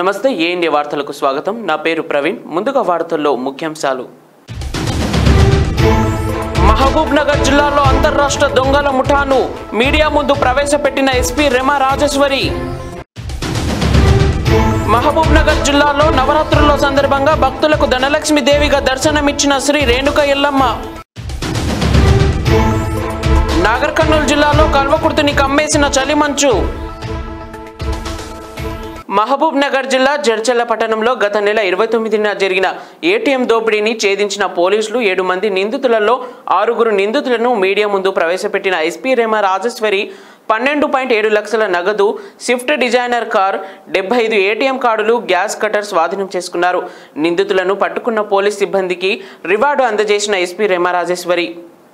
నమస్తే ఏ ఇండియా వార్తలకు స్వాగతం నా పేరు ప్రవీణ్ ముందుగా వార్తల్లో ముఖ్యాంశాలు మహబూబ్ నగర్ జిల్లాలో అంతర్రాష్ట్ర దొంగల ముఠాను మీడియా ముందు ప్రవేశపెట్టిన ఎస్పీ రెమా రాజేశ్వరి మహబూబ్ నగర్ జిల్లాలో నవరాత్రుల సందర్భంగా భక్తులకు ధనలక్ష్మి దేవిగా దర్శనమిచ్చిన శ్రీ రేణుక ఎల్లమ్మ నాగర్ కర్నూలు జిల్లాలో కల్వకుర్తిని కమ్మేసిన చలిమంచు మహబూబ్ నగర్ జిల్లా జడ్చల్ల పట్టణంలో గత నెల ఇరవై తొమ్మిదిన జరిగిన ఏటీఎం దోపిడీని ఛేదించిన పోలీసులు ఏడు మంది నిందితులలో ఆరుగురు నిందితులను మీడియా ముందు ప్రవేశపెట్టిన ఎస్పీ రేమ రాజేశ్వరి పన్నెండు పాయింట్ ఏడు లక్షల నగదు స్విఫ్ట్ డిజైనర్ కార్ డెబ్బై ఐదు ఏటీఎం కార్డులు గ్యాస్ కటర్ స్వాధీనం చేసుకున్నారు నిందితులను పట్టుకున్న పోలీస్ సిబ్బందికి రివార్డు అందజేసిన ఎస్పీ రేమ రాజేశ్వరి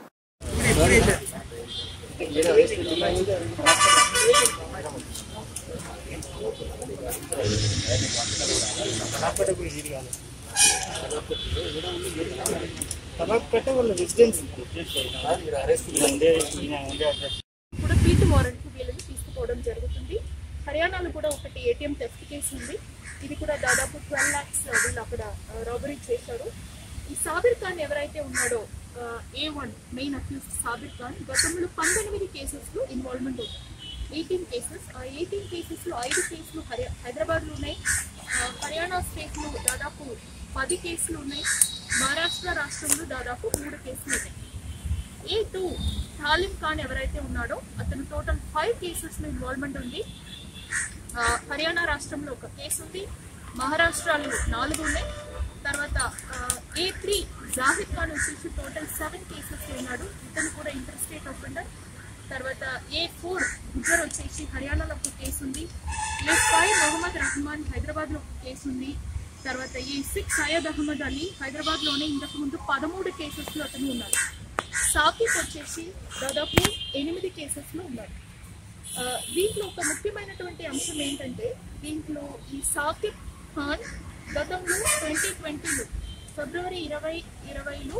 కూడా పీటు వారెంట్ వీళ్ళని తీసుకుపోవడం జరుగుతుంది హర్యానాలో కూడా ఒకటి ఏటీఎం టెస్ట్ కేసు ఉంది ఇది కూడా దాదాపు ట్వెల్వ్ ల్యాక్స్ వీళ్ళు అక్కడ రాబరీ చేశారు ఈ సాబిర్ ఖాన్ ఎవరైతే ఉన్నాడో A one main accused Sabir Khan గతంలో పంతొమ్మిది కేసెస్లో ఇన్వాల్వ్మెంట్ ఉంది ఎయిటీన్ కేసెస్ ఆ ఎయిటీన్ కేసెస్లో ఐదు కేసులు హర్యా హైదరాబాద్లో ఉన్నాయి ఆ, హర్యానా స్టేట్లో దాదాపు పది కేసులు ఉన్నాయి మహారాష్ట్ర రాష్ట్రంలో దాదాపు మూడు కేసులు ఉన్నాయి ఏ టూ తాలిం ఖాన్ ఎవరైతే ఉన్నాడో అతను టోటల్ ఫైవ్ కేసెస్ లో ఇన్వాల్వ్మెంట్ ఉంది ఆ, హర్యానా రాష్ట్రంలో ఒక కేసు ఉంది మహారాష్ట్రలో నాలుగు ఉన్నాయి తర్వాత ఏ త్రీ జాహిద్ ఖాన్ వచ్చేసి టోటల్ సెవెన్ కేసెస్ లో ఉన్నాడు ఇతను కూడా ఇంటర్ స్టేట్ ఒఫెండర్ తర్వాత ఏ ఫోర్ గుజర్ వచ్చేసి హర్యానాలో ఒక కేసు ఉంది ఏ ఫైవ్ మొహమ్మద్ రహమాన్ హైదరాబాద్ లో ఒక కేసు ఉంది తర్వాత ఏ సిక్స్ సయ్యద్ అహ్మద్ అలీ హైదరాబాద్ లోనే ఇంతకు ముందు పదమూడు కేసెస్ లో అతను ఉన్నారు సాకిబ్ వచ్చేసి దాదాపు ఎనిమిది కేసెస్ లో ఉన్నారు ఆ, దీంట్లో ఒక ముఖ్యమైనటువంటి అంశం ఏంటంటే దీంట్లో ఈ సాకిబ్ ఖాన్ గతంలో ట్వంటీ ట్వంటీలో ఫిబ్రవరి ఇరవై ఇరవైలో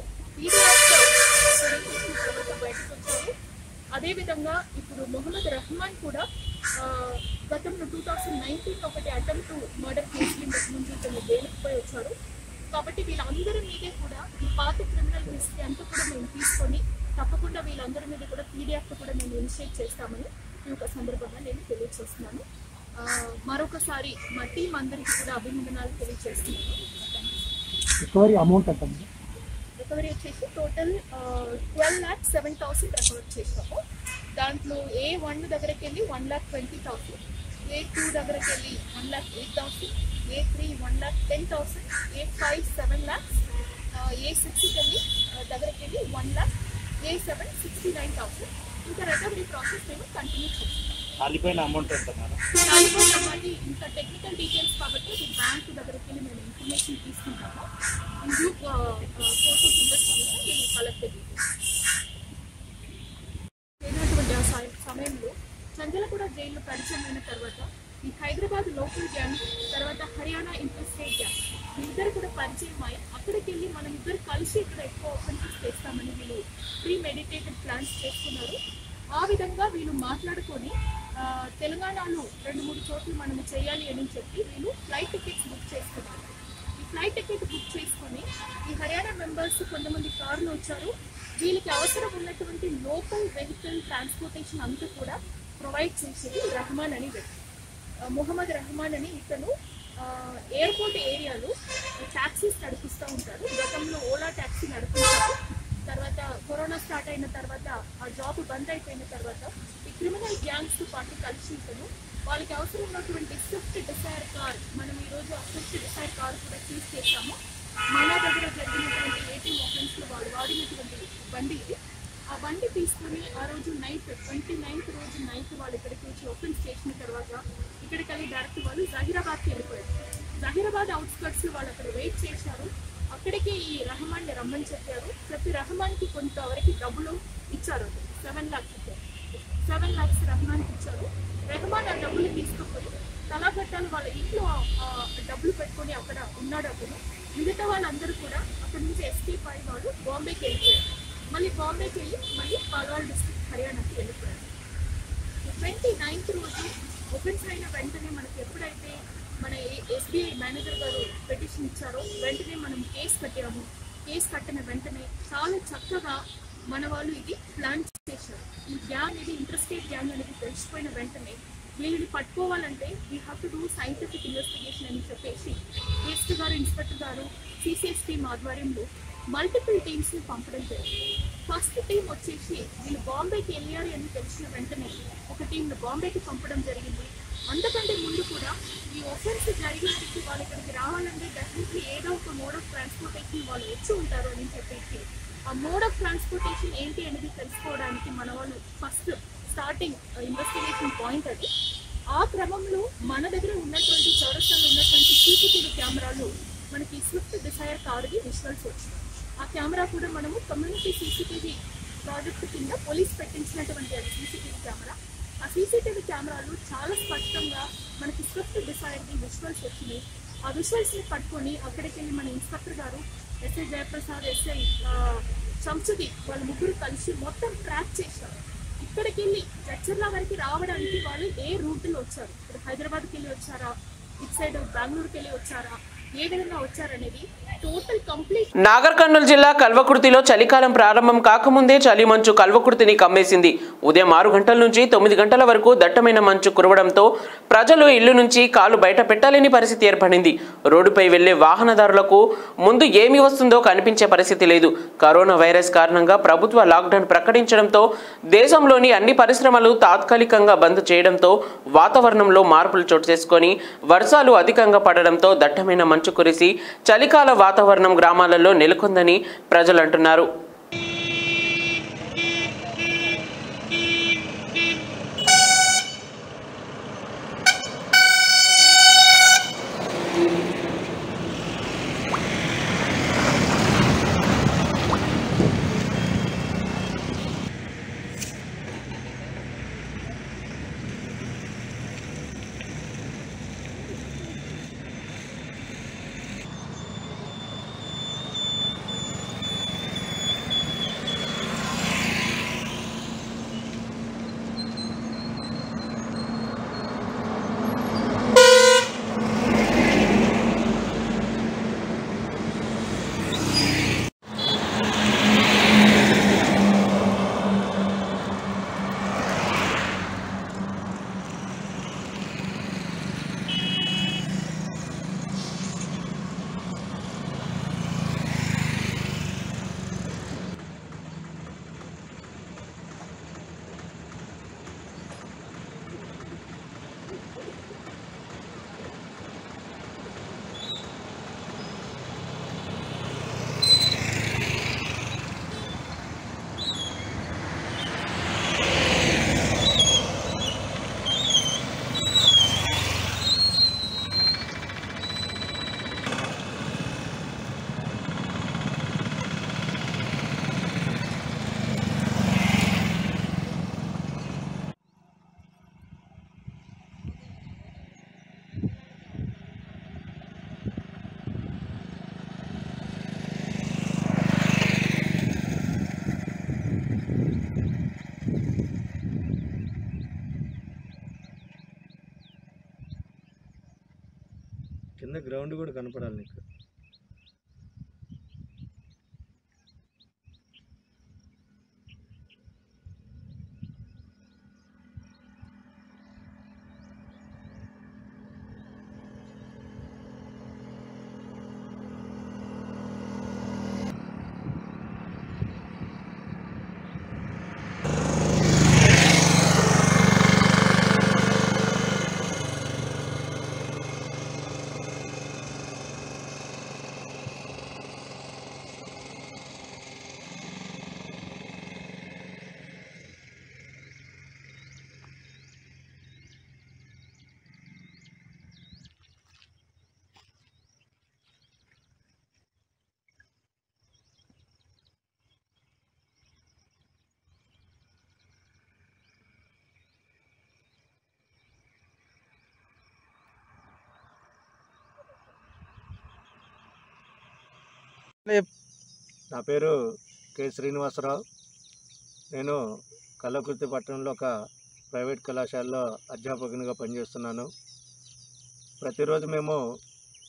తర్వాత బయటకు వచ్చారు అదేవిధంగా ఇప్పుడు మొహమ్మద్ రహమాన్ కూడా ఆ, గతంలో టూ థౌసండ్ నైన్టీన్ ఒకటి అటెంప్ట్ మర్డర్ కేసులు ఇంతకు ముందు ఇతను జైలుకు పోయి వచ్చారు కాబట్టి వీళ్ళందరి మీదే కూడా ఈ పాత క్రిమినల్ హిస్టరీ అంతా కూడా మేము తీసుకొని తప్పకుండా వీళ్ళందరి మీద కూడా పీడిఎఫ్ కూడా మేము ఇనిషియేట్ చేస్తామని ఈ యొక్క సందర్భంగా నేను తెలియజేస్తున్నాను ఆ, మరొకసారి మా టీం అందరికీ కూడా అభినందనాలు తెలియజేస్తున్నాను రికవరీ అమౌంట్ ఎంత ఉంది? రికవరీ వచ్చేసి total twelve lakh seven thousand recover చేసాము దాంట్లో ఏ వన్ దగ్గరికి వెళ్ళి one lakh twenty thousand A two దగ్గరికి వెళ్ళి one lakh eight thousand A three one lakh ten thousand A five seven lakhs A సిక్స్కి వెళ్ళి ఆ, దగ్గరికి వెళ్ళి one lakh A seven sixty nine thousand ఇంకా రికవరీ ప్రాసెస్ మేము కంటిన్యూ చేస్తాం కాలిపోయిన అమౌంట్ ఎంత మేడం కాలిపోయిన వాటి ఇంకా టెక్నికల్ డీటెయిల్స్ కాబట్టి ఇది బ్యాంక్ దగ్గరికి వెళ్ళి మేము ఇన్ఫర్మేషన్ తీసుకుంటాము in due course of investigation మేము కలెక్ట్ చేసినటువంటి ఆ సమ- సమయంలో చంచలగూడ జైల్లో పరిచయమైన తర్వాత ఈ హైదరాబాద్ లోకల్ గ్యాంగ్ తర్వాత హర్యానా ఇంటర్ స్టేట్ గ్యాంగ్ వీళ్ళిద్దరు కూడా పరిచయం అయ్యి అక్కడికి వెళ్ళి మనం ఇద్దరు కలిసి ఇక్కడ ఎక్కువ ఓపెన్సెస్ చేస్తామని వీళ్ళు ప్రీ మెడిటేటెడ్ ప్లాన్స్ చేసుకున్నారు ఆ విధంగా వీళ్ళు మాట్లాడుకొని ఆ, తెలంగాణలో రెండు మూడు చోట్ల మనం చేయాలి అని చెప్పి వీళ్ళు ఫ్లైట్ టికెట్స్ బుక్ చేసుకున్నారు ఈ ఫ్లైట్ టికెట్ బుక్ చేసుకొని ఈ హర్యానా మెంబర్స్ కొంతమంది కార్లు వచ్చారు వీళ్ళకి అవసరం ఉన్నటువంటి లోకల్ వెహికల్ ట్రాన్స్పోర్టేషన్ అంతా కూడా ప్రొవైడ్ చేసేది రహమాన్ అని వ్యక్తి ఆ, మొహమ్మద్ రహమాన్ అని ఇతను ఆ, ఎయిర్పోర్ట్ ఏరియాలో ట్యాక్సీస్ నడిపిస్తూ ఉంటారు గతంలో ఓలా ట్యాక్సీ నడిపిస్తారు తర్వాత కరోనా స్టార్ట్ అయిన తర్వాత ఆ జాబ్ బంద్ అయిపోయిన తర్వాత ఈ క్రిమినల్ గ్యాంగ్స్ తో పాటు కలిసి ఇతను వాళ్ళకి అవసరం ఉన్నటువంటి స్విఫ్ట్ డిసైర్ కార్ మనం ఈ రోజు ఆ స్విఫ్ట్ డిసైర్ కార్ కూడా సీజ్ చేస్తాము మన దగ్గర జరిగినటువంటి ఏటీఎం ఓపెన్స్ లో వాడు వాడినటువంటి బండి ఇది ఆ బండి తీసుకుని ఆ రోజు నైట్ ట్వంటీ నైన్త్ రోజు నైట్ వాళ్ళు ఇక్కడికి వచ్చి ఓపెన్స్ చేసిన తర్వాత ఇక్కడికి వెళ్ళి డైరెక్ట్ వాళ్ళు జహీరాబాద్కి వెళ్ళిపోయారు జహీరాబాద్ అవుట్స్కట్స్ లో వాళ్ళు అక్కడ వెయిట్ చేశారు అక్కడికి ఈ రహమాన్ ని రమ్మని చెప్పారు చెప్పి రహమాన్ కి కొంతవరకు డబ్బులు ఇచ్చారు సెవెన్ లాక్స్ ఇచ్చారు సెవెన్ లాక్స్ రహమాన్ కి ఇచ్చారు రెహమాన్ ఆ డబ్బులు తీసుకుపోయి తలాగట్టాలు వాళ్ళ ఇంట్లో ఆ డబ్బులు పెట్టుకొని అక్కడ ఉన్నాడు అతను మిగతా వాళ్ళందరూ కూడా అక్కడ నుంచి ఎస్కేప్ అయ్యి వాళ్ళు బాంబేకి వెళ్ళిపోయారు మళ్ళీ బాంబేకి వెళ్ళి మళ్ళీ పాల్వాల్ డిస్ట్రిక్ట్ హర్యానాకి వెళ్ళిపోయారు ట్వంటీ నైన్త్ రోజు ఓపెన్స్ అయిన వెంటనే మనకి ఎప్పుడైతే మన ఏ- ఎస్బీఐ మేనేజర్ గారు పిటిషన్ ఇచ్చారో వెంటనే మనం కేసు కట్టాము కేసు కట్టిన వెంటనే చాలా చక్కగా మన వాళ్ళు ఇది ప్లాన్ చేశారు ఈ గ్యాంగ్ ఇది ఇంటర్స్టేట్ గ్యాంగ్ అనేది తెలిసిపోయిన వెంటనే వీళ్ళని పట్టుకోవాలంటే we have to do scientific investigation అని చెప్పేసి ఎస్పీ గారు ఇన్స్పెక్టర్ గారు సిసిఎస్ టీమ్ ఆధ్వర్యంలో మల్టిపుల్ టీమ్స్ ని పంపడం జరిగింది ఫస్ట్ టీం వచ్చేసి వీళ్ళు బాంబేకి వెళ్ళారు అని తెలిసిన వెంటనే ఒక టీంను బాంబేకి పంపడం జరిగింది అంతకంటే ముందు కూడా ఈ ఒఫెన్స్ జరిగినప్పటికీ వాళ్ళు ఇక్కడికి రావాలంటే డెఫినెట్లీ ఏదో ఒక మోడ్ ఆఫ్ ట్రాన్స్పోర్టేషన్ వాళ్ళు వచ్చి ఉంటారు అని చెప్పేసి ఆ మోడ్ ఆఫ్ ట్రాన్స్పోర్టేషన్ ఏంటి అనేది తెలుసుకోవడానికి మన వాళ్ళు ఫస్ట్ స్టార్టింగ్ ఇన్వెస్టిగేషన్ పాయింట్ అది ఆ క్రమంలో మన దగ్గర ఉన్నటువంటి చౌరస్తాలో ఉన్నటువంటి సీసీటీవీ కెమెరాలు మనకి స్విఫ్ట్ డిసైర్ కారుది విజువల్స్ వచ్చింది ఆ కెమెరా కూడా మనము కమ్యూనిటీ సీసీటీవీ ప్రాజెక్ట్ కింద పోలీస్ పెట్టించినటువంటి అది సీసీటీవీ కెమెరా ఆ సీసీటీవీ కెమెరాలు చాలా స్పష్టంగా మనకి స్విఫ్ట్ డిసైర్ది విజువల్స్ వచ్చినాయి ఆ విజువల్స్ని పట్టుకొని అక్కడికి వెళ్ళి మన ఇన్స్పెక్టర్ గారు ఎస్ఐ జయప్రసాద్ ఎస్ఐ సంసుది వాళ్ళ ముగ్గురు కలిసి మొత్తం ట్రాక్ చేశారు ఇక్కడికి వెళ్ళి చచ్చర్ల వరకు రావడానికి వాళ్ళు ఏ రూట్లో వచ్చారు ఇప్పుడు హైదరాబాద్కి వెళ్ళి వచ్చారా ఇటు సైడ్ బెంగళూరుకి వెళ్ళి వచ్చారా ఏ విధంగా వచ్చారనేది టోటల్ కంప్లీట్ నాగర్ కర్నూలు జిల్లా కల్వకుర్తిలో చలికాలం ప్రారంభం కాకముందే చలి మంచు కల్వకుర్తిని కమ్మేసింది ఉదయం ఆరు గంటల నుంచి తొమ్మిది గంటల వరకు దట్టమైన మంచు కురవడంతో ప్రజలు ఇల్లు నుంచి కాలు బయట పెట్టలేని పరిస్థితి ఏర్పడింది రోడ్డుపై వెళ్లే వాహనదారులకు ముందు ఏమి వస్తుందో కనిపించే పరిస్థితి లేదు కరోనా వైరస్ కారణంగా ప్రభుత్వ లాక్డౌన్ ప్రకటించడంతో దేశంలోని అన్ని పరిశ్రమలు తాత్కాలికంగా బంద్ చేయడంతో వాతావరణంలో మార్పులు చోటు చేసుకొని వర్షాలు అధికంగా పడడంతో దట్టమైన మంచు కురిసి చలికాల వాతావరణం గ్రామాలలో నెలకొందని ప్రజలు అంటున్నారు కింద గ్రౌండ్ కూడా కనపడాలి నీకు నా పేరు కె శ్రీనివాసరావు నేను కల్లకుర్తి పట్టణంలో ఒక ప్రైవేట్ కళాశాలలో అధ్యాపకునిగా పనిచేస్తున్నాను ప్రతిరోజు మేము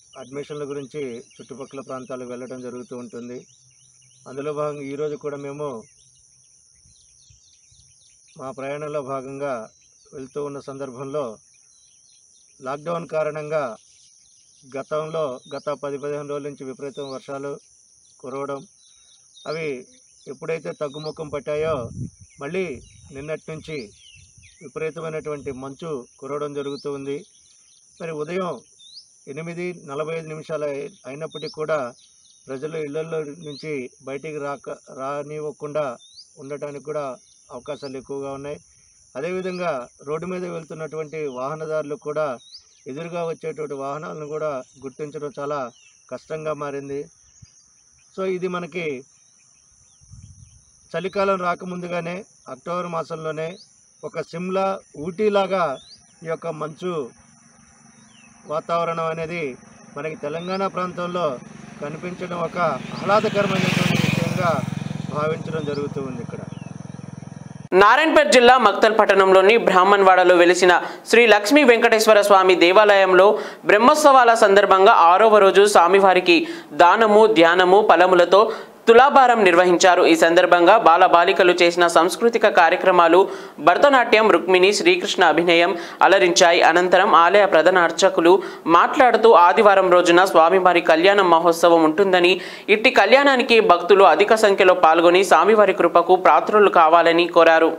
అడ్మిషన్ల గురించి చుట్టుపక్కల ప్రాంతాలకు వెళ్ళడం జరుగుతూ ఉంటుంది అందులో భాగంగా ఈరోజు కూడా మేము మా ప్రయాణంలో భాగంగా వెళ్తూ ఉన్న సందర్భంలో లాక్డౌన్ కారణంగా గతంలో గత పది పదిహేను రోజుల నుంచి విపరీతం వర్షాలు కురవడం అవి ఎప్పుడైతే తగ్గుముఖం పట్టాయో మళ్ళీ నిన్నటి నుంచి విపరీతమైనటువంటి మంచు కురవడం జరుగుతూ ఉంది మరి ఉదయం ఎనిమిది నలభై ఐదు నిమిషాలు అయి- అయినప్పటికీ కూడా ప్రజలు ఇళ్లలో నుంచి బయటికి రాక రానివ్వకుండా ఉండటానికి కూడా అవకాశాలు ఎక్కువగా ఉన్నాయి అదేవిధంగా రోడ్డు మీద వెళ్తున్నటువంటి వాహనదారులు కూడా ఎదురుగా వచ్చేటువంటి వాహనాలను కూడా గుర్తించడం చాలా కష్టంగా మారింది సో ఇది మనకి చలికాలం రాకముందుగానే అక్టోబర్ మాసంలోనే ఒక సిమ్లా ఊటీలాగా ఈ యొక్క మంచు వాతావరణం అనేది మనకి తెలంగాణ ప్రాంతంలో కనిపించడం ఒక ఆహ్లాదకరమైనటువంటి విషయంగా భావించడం జరుగుతూ ఉంది ఇక్కడ నారాయణపేట జిల్లా మక్తల్ పట్టణంలోని బ్రాహ్మణ్వాడలో వెలిసిన శ్రీ లక్ష్మీ వెంకటేశ్వర స్వామి దేవాలయంలో బ్రహ్మోత్సవాల సందర్భంగా ఆరవ రోజు స్వామివారికి దానము ధ్యానము ఫలములతో తులాభారం నిర్వహించారు ఈ సందర్భంగా బాలబాలికలు చేసిన సాంస్కృతిక కార్యక్రమాలు భరతనాట్యం రుక్మిణి శ్రీకృష్ణ అభినయం అలరించాయి అనంతరం ఆలయ ప్రధాన అర్చకులు మాట్లాడుతూ ఆదివారం రోజున స్వామివారి కళ్యాణ మహోత్సవం ఉంటుందని ఇట్టి కళ్యాణానికి భక్తులు అధిక సంఖ్యలో పాల్గొని స్వామివారి కృపకు పాత్రులు కావాలని కోరారు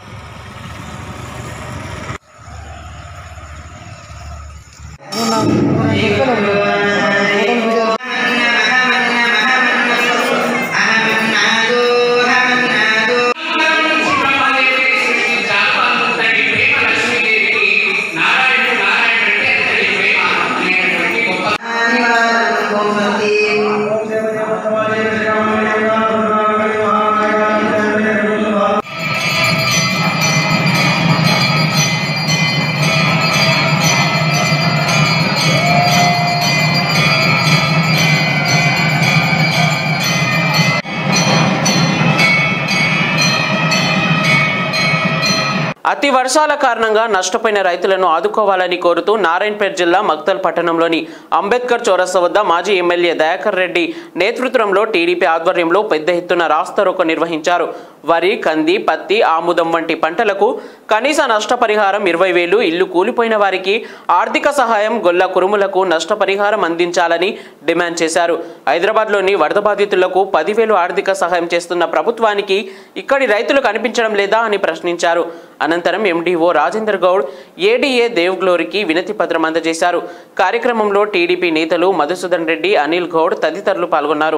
అతి వర్షాల కారణంగా నష్టపోయిన రైతులను ఆదుకోవాలని కోరుతూ నారాయణపేట జిల్లా మక్తల్ పట్టణంలోని అంబేద్కర్ చౌరస్తా వద్ద మాజీ ఎమ్మెల్యే దయాకర్ రెడ్డి నేతృత్వంలో టీడీపీ ఆధ్వర్యంలో పెద్ద ఎత్తున రాస్తారోకో నిర్వహించారు వరి కంది పత్తి ఆముదం వంటి పంటలకు కనీస నష్టపరిహారం ఇరవై వేలు ఇల్లు కూలిపోయిన వారికి ఆర్థిక సహాయం గొల్ల కురుములకు నష్టపరిహారం అందించాలని డిమాండ్ చేశారు హైదరాబాద్లోని వరద బాధితులకు పదివేలు ఆర్థిక సహాయం చేస్తున్న ప్రభుత్వానికి ఇక్కడి రైతులు కనిపించడం లేదా అని ప్రశ్నించారు అనంతరం ఎండీఓ రాజేందర్ గౌడ్ ఏడీఏ దేవ్ గ్లోరీకి వినతి పత్రం అందజేశారు కార్యక్రమంలో టీడీపీ నేతలు మధుసూదన్ రెడ్డి అనిల్ గౌడ్ తదితరులు పాల్గొన్నారు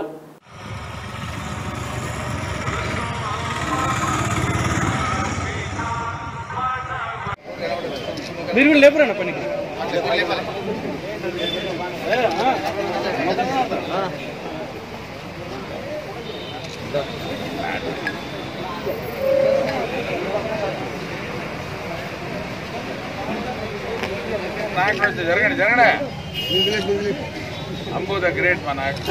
మీరు కూడా లేపురా పనికి నాయకుడు వచ్చి జరగండి జరగండి అంబు ద గ్రేట్ మా నాయకుడు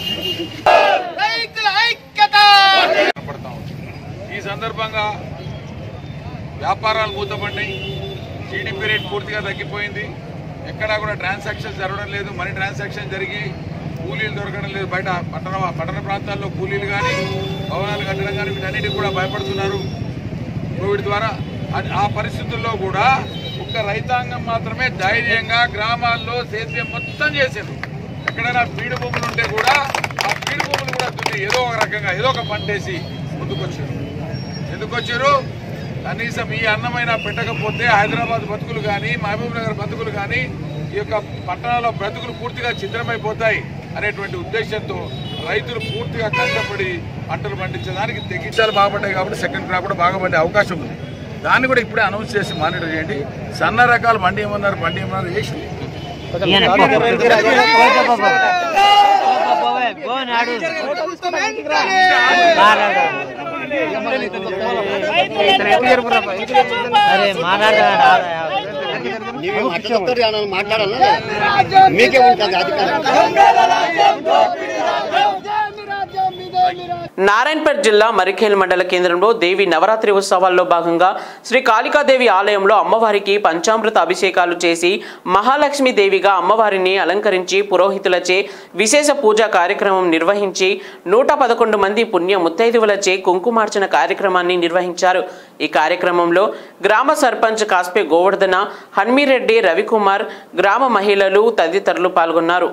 కనపడతాం. ఈ సందర్భంగా వ్యాపారాలు మూతపడ్డాయి జీడిపి రేట్ పూర్తిగా తగ్గిపోయింది ఎక్కడా కూడా ట్రాన్సాక్షన్ జరగడం లేదు మనీ ట్రాన్సాక్షన్ జరిగి కూలీలు దొరకడం లేదు బయట పట్టణ పట్టణ ప్రాంతాల్లో కూలీలు కానీ భవనాలు కట్టడం కానీ వీటన్నిటికి కూడా భయపడుతున్నారు కోవిడ్ ద్వారా అది ఆ పరిస్థితుల్లో కూడా ఒక్క రైతాంగం మాత్రమే ధైర్యంగా గ్రామాల్లో సేద్యం మొత్తం చేశారు ఎక్కడైనా బీడు భూములు ఉంటే కూడా ఆ బీడు భూములు కూడా దున్ని ఏదో ఒక రకంగా ఏదో ఒక పంట వేసి ముందుకొచ్చారు ఎందుకు వచ్చారు కనీసం ఈ అన్నమైనా పెట్టకపోతే హైదరాబాద్ బతుకులు కానీ మహబూబ్ నగర్ బతుకులు కానీ ఈ యొక్క పట్టణాల్లో బ్రతుకులు పూర్తిగా ఛిద్రమైపోతాయి అనేటువంటి ఉద్దేశంతో రైతులు పూర్తిగా కష్టపడి పంటలు పండించడానికి తెగించాలి బాగుపడ్డాయి కాబట్టి సెకండ్ క్రాప్ కూడా బాగా పడే అవకాశం ఉంది దాన్ని కూడా ఇప్పుడే అనౌన్స్ చేసి మానిటర్ చేయండి సన్న రకాలు బండి ఏమన్నారు బండి ఏమన్నారు చేసి నీవు మాట్లాడతారు ఏమన్నా మాట్లాడాలా మీకే ఉంటుంది అధికారం నారాయణపేట జిల్లా మరిఖేల్ మండల కేంద్రంలో దేవి నవరాత్రి ఉత్సవాల్లో భాగంగా శ్రీ కాళికాదేవి ఆలయంలో అమ్మవారికి పంచామృత అభిషేకాలు చేసి మహాలక్ష్మి దేవిగా అమ్మవారిని అలంకరించి పురోహితులచే విశేష పూజా కార్యక్రమం నిర్వహించి నూట పదకొండు మంది పుణ్య ముత్తైదువులచే కుంకుమార్చన కార్యక్రమాన్ని నిర్వహించారు ఈ కార్యక్రమంలో గ్రామ సర్పంచ్ కాస్పే గోవర్ధన హన్మిరెడ్డి రవికుమార్ గ్రామ మహిళలు తదితరులు పాల్గొన్నారు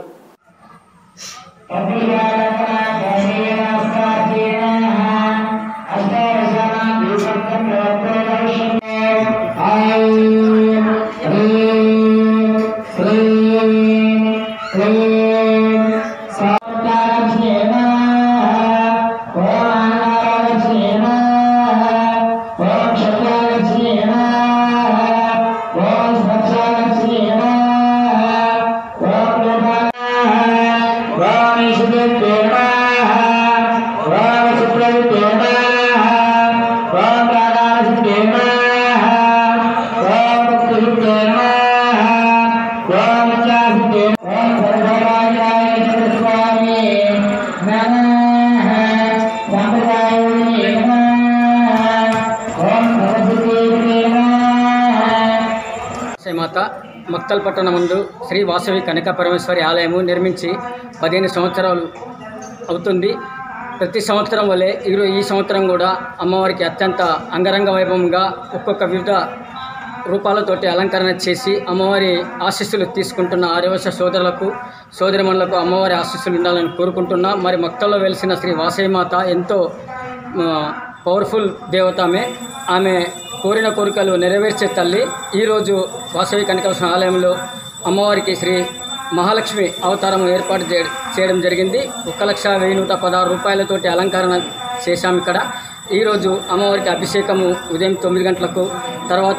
మాత మక్తల్ పట్టణం ముందు శ్రీ వాసవి కనక పరమేశ్వరి ఆలయము నిర్మించి పదిహేను సంవత్సరాలు అవుతుంది ప్రతి సంవత్సరం వలె ఈరో ఈ సంవత్సరం కూడా అమ్మవారికి అత్యంత అంగరంగ వైభవంగా ఒక్కొక్క వివిధ రూపాలతోటి అలంకరణ చేసి అమ్మవారి ఆశీస్సులు తీసుకుంటున్న ఆర్యవశ సోదరులకు సోదరిమణులకు అమ్మవారి ఆశీస్సులు ఉండాలని కోరుకుంటున్నా మరి మక్తల్లో వెలిసిన శ్రీ వాసవి మాత ఎంతో ఆ, పవర్ఫుల్ దేవత ఆమె ఆమె కోరిన కోరికలు నెరవేర్చే తల్లి ఈరోజు వాసవి కనకవసం ఆలయంలో అమ్మవారికి శ్రీ మహాలక్ష్మి అవతారం ఏర్పాటు చే- చేయడం జరిగింది ఒక లక్ష వెయ్యి నూట పదహారు రూపాయలతోటి అలంకరణ చేశాం ఇక్కడ ఈరోజు అమ్మవారికి అభిషేకము ఉదయం తొమ్మిది గంటలకు తర్వాత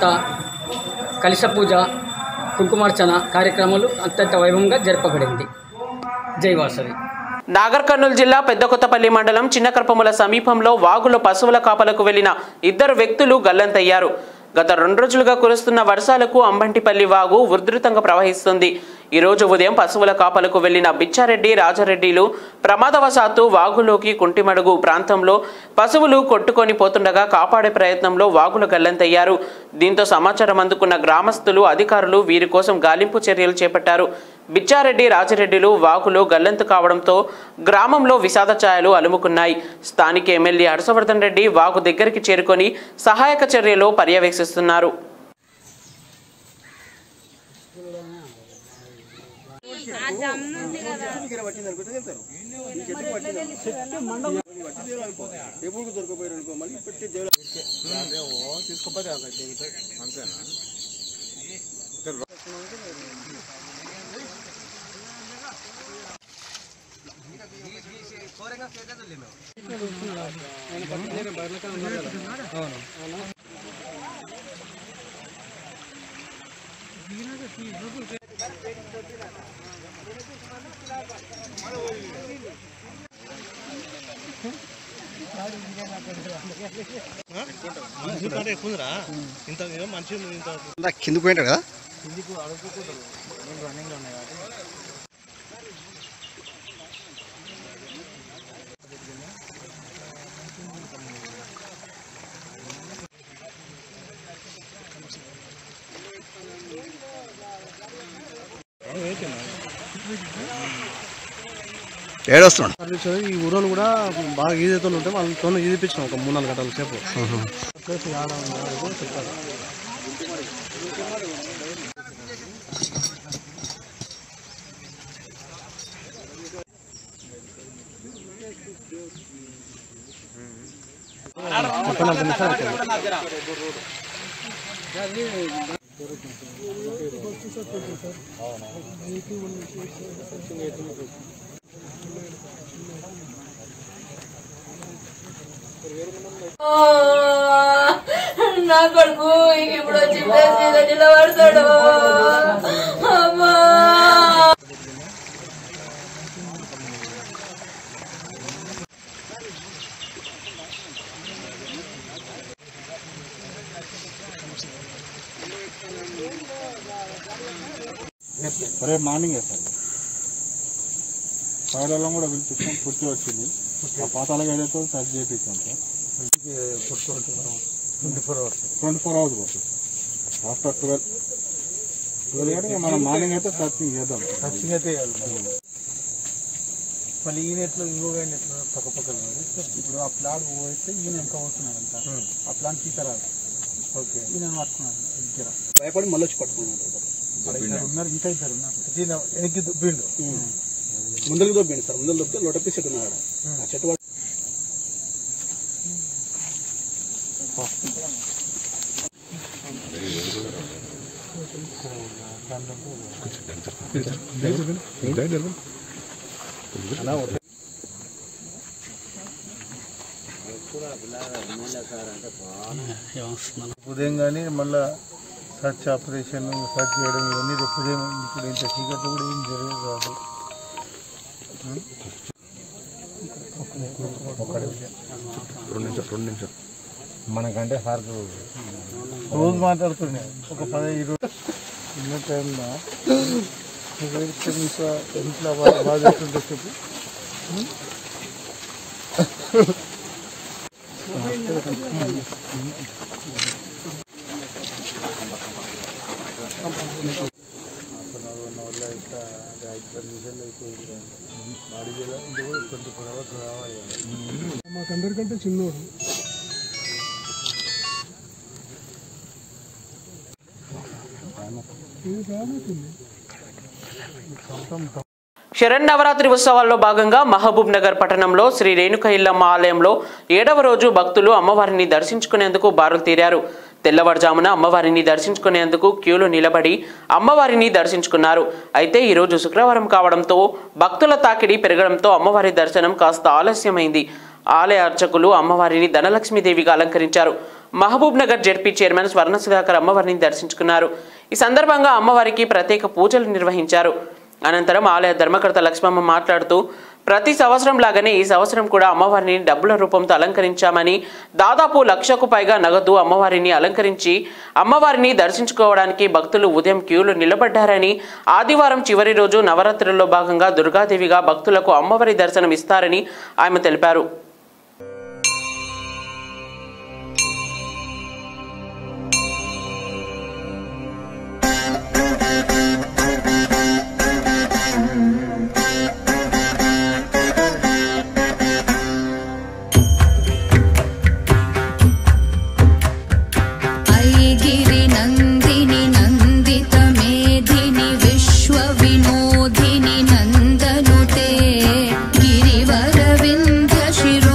కలశ పూజ కుంకుమార్చన కార్యక్రమాలు అత్యంత వైభవంగా జరపబడింది జై వాసవి నాగర్ కర్నూలు జిల్లా పెద్ద కొత్తపల్లి మండలం చిన్నకర్పముల సమీపంలో వాగులో పశువుల కాపలకు వెళ్లిన ఇద్దరు వ్యక్తులు గల్లంతయ్యారు గత రెండు రోజులుగా కురుస్తున్న వర్షాలకు అంబంటిపల్లి వాగు ఉధృతంగా ప్రవహిస్తుంది ఈ రోజు ఉదయం పశువుల కాపలకు వెళ్లిన బిచ్చారెడ్డి రాజారెడ్డిలు ప్రమాదవశాత్తు వాగులోకి కుంటిమడుగు ప్రాంతంలో పశువులు కొట్టుకొని పోతుండగా కాపాడే ప్రయత్నంలో వాగులు గల్లంతయ్యారు దీంతో సమాచారం అందుకున్న గ్రామస్తులు అధికారులు వీరి కోసం గాలింపు చర్యలు చేపట్టారు బిచ్చారెడ్డి రాజిరెడ్డిలు వాగులో గల్లంతు కావడంతో గ్రామంలో విషాద ఛాయలు అలుముకున్నాయి స్థానిక ఎమ్మెల్యే హర్షవర్ధన్ రెడ్డి వాగు దగ్గరికి చేరుకొని సహాయక చర్యలు పర్యవేక్షిస్తున్నారు ఇందా కిందకు పోయింటాడు కదా ఏడొస్తున్నాడు వాళ్ళు చదివి ఈ ఊరోళ్ళు కూడా బాగా ఈజీతో ఉంటే వాళ్ళతో ఈదిపించాం ఒక మూడు నాలుగు గంటల సేపు ప్లేస్ ఆడ ఉంది, ఆడ కూడా చెప్పారు ఒక నలభై నిమిషాలు అవుతుంది. నా కొడుకు ఇప్పుడు వచ్చి ప్లేస్ మీద నిలబడతాడు అమ్మా రేపు మార్నింగ్ సార్ ఫైర్ వాళ్ళం కూడా పిలిపించాం పూర్తి వచ్చింది ఆ పాతాలకు ఏదైతే సర్చ్ చేయించాం sir twenty four hours twenty four hours పడుతుంది ఆఫ్టర్ ట్వెల్వ్ ట్వెల్వ్ అంటే మనం మార్నింగ్ అయితే సర్చింగ్ చేద్దాం సర్చింగ్ అయితే మళ్ళీ ఈ నెట్లో ఇంకో నెట్లో పక్క పక్కన ఇప్పుడు ఆ ప్లాన్ పోతే ఈయన ఎంత అవుతున్నాడు అంత ఆ ప్లాన్ తీసుకురాదు ఓకే ఈయన పట్టుకున్నాడు దగ్గర భయపడి మళ్ళీ వచ్చి పట్టుకున్నాడు ఇద్దరు ఉన్నారు ఇంకా ఇద్దరు ఉన్నారు వెనక్కి దుబ్బిండు ముందరికి దొబ్బిండు సార్ ముందర దొబ్బితే లోటపి చెట్టు ఉన్నాడు ఆ చెట్టు పట్టు- ఉదయం కానీ మళ్ళా సర్చ్ ఆపరేషన్ సర్చ్ చేయడం ఇవన్నీ రేపు ఉదయం ఇప్పుడు ఇంత చీకట్లో కూడా ఏం జరగదు కాదు మనకంటే సార్ రోజు మాట్లాడుతుండే ఒక పదహైదు ఉన్న టైంలో ఇంకా ఇంట్లో బాగా బాగా చేస్తుంటే చెప్పు మాకందరికంటే చిన్నోడు శరన్నవరాత్రి ఉత్సవాల్లో భాగంగా మహబూబ్ నగర్ పట్టణంలో శ్రీ రేణుక ఇల్లమ్మ ఆలయంలో ఏడవ రోజు భక్తులు అమ్మవారిని దర్శించుకునేందుకు బారులు తీరారు తెల్లవారుజామున అమ్మవారిని దర్శించుకునేందుకు క్యూలో నిలబడి అమ్మవారిని దర్శించుకున్నారు అయితే ఈరోజు శుక్రవారం కావడంతో భక్తుల తాకిడి పెరగడంతో అమ్మవారి దర్శనం కాస్త ఆలస్యమైంది ఆలయ అర్చకులు అమ్మవారిని ధనలక్ష్మీదేవిగా అలంకరించారు మహబూబ్ నగర్ జెడ్పీ చైర్మన్ స్వర్ణ సుధాకర్ అమ్మవారిని దర్శించుకున్నారు ఈ సందర్భంగా అమ్మవారికి ప్రత్యేక పూజలు నిర్వహించారు అనంతరం ఆలయ ధర్మకర్త లక్ష్మమ్మ మాట్లాడుతూ ప్రతి సంవత్సరం లాగానే ఈ సంవత్సరం కూడా అమ్మవారిని డబ్బుల రూపంతో అలంకరించామని దాదాపు లక్షకు పైగా నగదు అమ్మవారిని అలంకరించి అమ్మవారిని దర్శించుకోవడానికి భక్తులు ఉదయం క్యూలు నిలబడ్డారని ఆదివారం చివరి రోజు నవరాత్రుల్లో భాగంగా దుర్గాదేవిగా భక్తులకు అమ్మవారి దర్శనం ఇస్తారని ఆమె తెలిపారు ऐगिरि नन्दिनि नन्दित मेधिनि विश्वविनोदिनि नन्दनुते गिरिवरविन्ध्य शिरो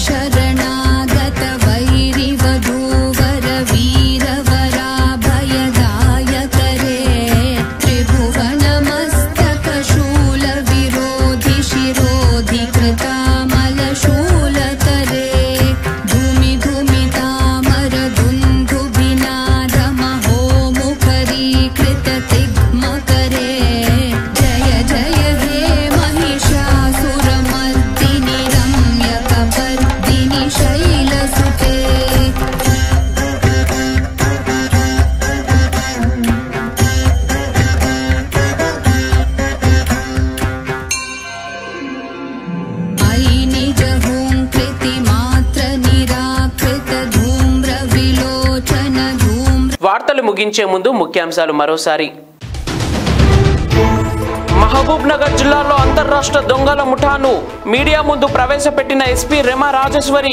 शरणागत वैरिवधूवर वीरवराभयदाय करे त्रिभुवनमस्तक शूल विरोधि शिरोधि कृतामलशूल करे धूमि धूमितामर दुन्दुभिनाद महो मुखरीकृत तिग्म करे जय जय हे महिषासुरमर्दिनि रम्यकपर्दिनि शैलसुते अयि निज हुङ्कृतिमात्र निराकृत धूम्र विलोचन धूम्र వార్తలు ముగించే ముందు ముఖ్యాంశాలు మరోసారి మహబూబ్ నగర్ జిల్లాలో అంతర్రాష్ట్ర దొంగల ముఠాను మీడియా ముందు ప్రవేశపెట్టిన ఎస్పీ రెమా రాజేశ్వరి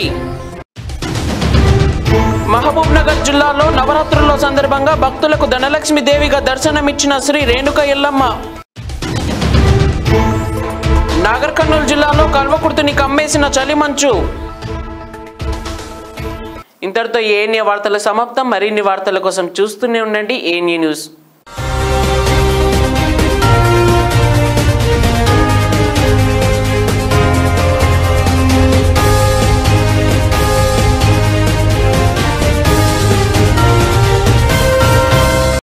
మహబూబ్ నగర్ జిల్లాలో నవరాత్రుల సందర్భంగా భక్తులకు ధనలక్ష్మి దేవిగా దర్శనమిచ్చిన శ్రీ రేణుక ఎల్లమ్మ నాగర్ కర్నూలు జిల్లాలో కల్వకుర్తిని కమ్మేసిన చలిమంచు ఇంతటితో ఏఎన్ఏ వార్తల సమాప్తం మరిన్ని వార్తల కోసం చూస్తూనే ఉండండి ఏఎన్ఏ న్యూస్